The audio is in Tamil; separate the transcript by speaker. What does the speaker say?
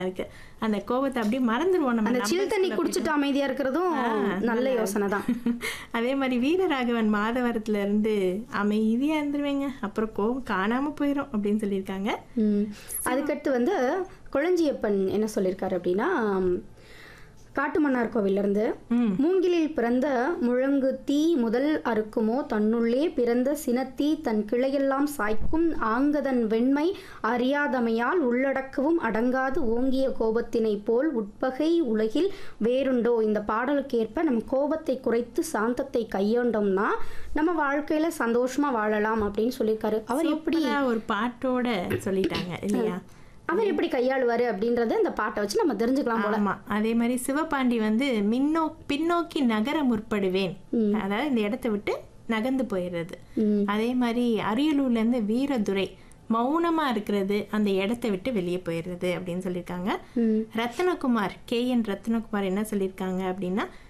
Speaker 1: இருக்கு அந்த கோபத்தை அப்படியே மறந்துடுவோம் நம்ம
Speaker 2: அந்த சில்
Speaker 1: numbers
Speaker 2: தண்ணி
Speaker 1: குள்ள
Speaker 2: குடிச்சிட்டு அமைதியா இருக்கிறதும் நல்ல யோசனை தான்
Speaker 1: அதே மாதிரி வீரராகவன் மாதவரத்துல இருந்து அமைதியா இருந்துருவேங்க அப்புறம் கோபம் காணாம போயிடும் அப்படின்னு சொல்லியிருக்காங்க
Speaker 2: ம். அதுக்கடுத்து வந்து குழஞ்சியப்பன் என்ன சொல்லியிருக்காரு அப்படின்னா ம், காட்டுமன்னார் கோவிலிருந்து
Speaker 1: ம்
Speaker 2: மூங்கிலில் பிறந்த முழங்கு தீ முதல் அறுக்குமோ தன்னுள்ளே பிறந்த சினத்தீ தன் கிளையெல்லாம் சாய்க்கும் ஆங்கதன் வெண்மை அறியாதமையால் உள்ளடக்கவும் அடங்காது ஓங்கிய கோபத்தினை போல் உட்பகை உலகில் வேறுண்டோ இந்த பாடலுக்கு ஏற்ப நம்ம கோபத்தை குறைத்து சாந்தத்தை கையாண்டோம்னா நம்ம வாழ்க்கையில சந்தோஷமா வாழலாம் அப்படின்னு சொல்லியிருக்காரு அவர் எப்படி
Speaker 1: சூப்பரா ஒரு பாட்டோட சொல்லிட்டாங்க இல்லையா
Speaker 2: அவர் எப்படி கையாளுவாரு அப்படின்றத இந்த பாட்டை வச்சு நம்ம தெரிஞ்சுக்கலாம் போல
Speaker 1: ஆமா அதே மாதிரி சிவபாண்டி வந்து மின்னோ பின்னோக்கி நகர முற்படுவேன் அதாவது இந்த இடத்த விட்டு நகர்ந்து போயிடுறது
Speaker 2: ம்.
Speaker 1: அதே மாதிரி அரியலூர்ல இருந்து வீரதுரை மௌனமா இருக்கிறது அந்த இடத்த விட்டு வெளியே போயிடுறது அப்படின்னு சொல்லியிருக்காங்க
Speaker 2: ம்.
Speaker 1: ரத்னகுமார் கே என் ரத்னகுமார் என்ன சொல்லியிருக்காங்க அப்படின்னா